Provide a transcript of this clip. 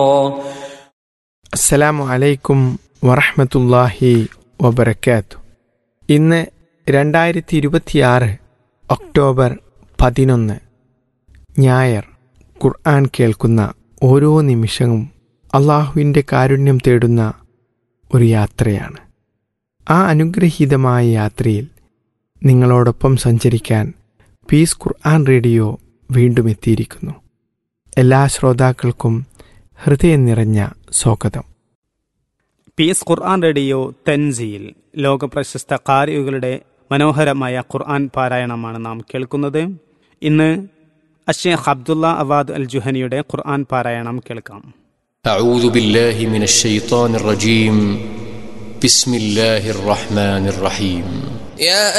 അസ്സലാമു അലൈക്കും വറഹ്മത്തുള്ളാഹി വബറക്കാത്തു ഇന്ന് രണ്ടായിരത്തി ഇരുപത്തിയാറ് ഒക്ടോബർ പതിനൊന്ന് ഞായർ ഖുർആൻ കേൾക്കുന്ന ഓരോ നിമിഷവും അള്ളാഹുവിൻ്റെ കാരുണ്യം തേടുന്ന ഒരു യാത്രയാണ് ആ അനുഗ്രഹീതമായ യാത്രയിൽ നിങ്ങളോടൊപ്പം സഞ്ചരിക്കാൻ പീസ് ഖുർആൻ റേഡിയോ വീണ്ടും എത്തിയിരിക്കുന്നു എല്ലാ ശ്രോതാക്കൾക്കും ഹൃദയം നിറഞ്ഞ സ്വാഗതം പീസ് ഖുർആൻ റേഡിയോ തെൻസിയിൽ ലോകപ്രശസ്ത കാരികളുടെ മനോഹരമായ ഖുർആൻ പാരായണമാണ് നാം കേൾക്കുന്നത് ഇന്ന് അഷേഖ് അബ്ദുള്ള അവാദ് അൽ ജുഹനിയുടെ ഖുർആൻ പാരായണം കേൾക്കാം أعوذ بالله من الشيطان الرجيم بسم الله الرحمن الرحيم يا